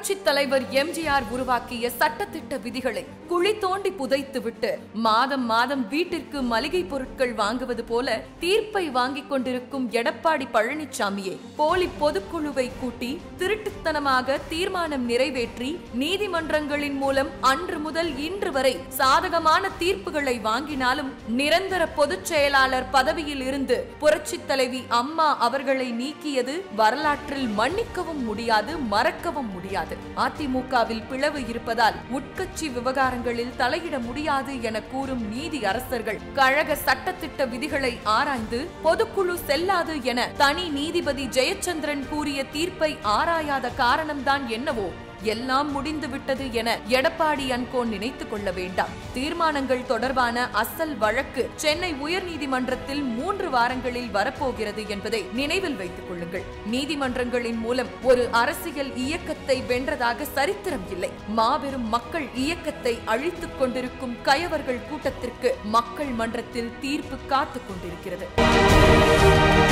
புரட்சி தலைவர் எம்ஜிஆர் உருவாக்கிய சட்டத்திட்ட விதிகளை குழி தோண்டி புதைத்துவிட்டு மாதம் மாதம் வீட்டிற்கு மளிகை பொருட்கள் வாங்குவது போல தீர்ப்பை வாங்கிக் கொண்டிருக்கும் எடப்பாடி பழனிசாமியை போலி பொதுக்குழுவை கூட்டி திருட்டுத்தனமாக தீர்மானம் நிறைவேற்றி நீதிமன்றங்களின் மூலம் அன்று முதல் இன்று வரை சாதகமான தீர்ப்புகளை வாங்கினாலும் நிரந்தர பொதுச் செயலாளர் பதவியில் இருந்து புரட்சி தலைவி அம்மா அவர்களை நீக்கியது வரலாற்றில் மன்னிக்கவும் முடியாது மறக்கவும் முடியாது அதிமுகவில் பிளவு இருப்பதால் உட்கட்சி விவகாரங்களில் தலையிட முடியாது என கூறும் நீதி அரசர்கள் கழக சட்டத்திட்ட விதிகளை ஆராய்ந்து பொதுக்குழு செல்லாது என தனி நீதிபதி ஜெயச்சந்திரன் கூறிய தீர்ப்பை ஆராயாத காரணம்தான் என்னவோ எல்லாம் முடிந்து விட்டது என எடப்பாடி அன்கோ நினைத்துக் கொள்ள வேண்டாம் தீர்மானங்கள் தொடர்பான அசல் வழக்கு சென்னை உயர்நீதிமன்றத்தில் மூன்று வாரங்களில் வரப்போகிறது என்பதை நினைவில் வைத்துக் கொள்ளுங்கள் நீதிமன்றங்களின் மூலம் ஒரு அரசியல் இயக்கத்தை வென்றதாக சரித்திரம் இல்லை மாபெரும் மக்கள் இயக்கத்தை அழித்துக் கொண்டிருக்கும் கயவர்கள் கூட்டத்திற்கு மக்கள் மன்றத்தில் தீர்ப்பு காத்துக் கொண்டிருக்கிறது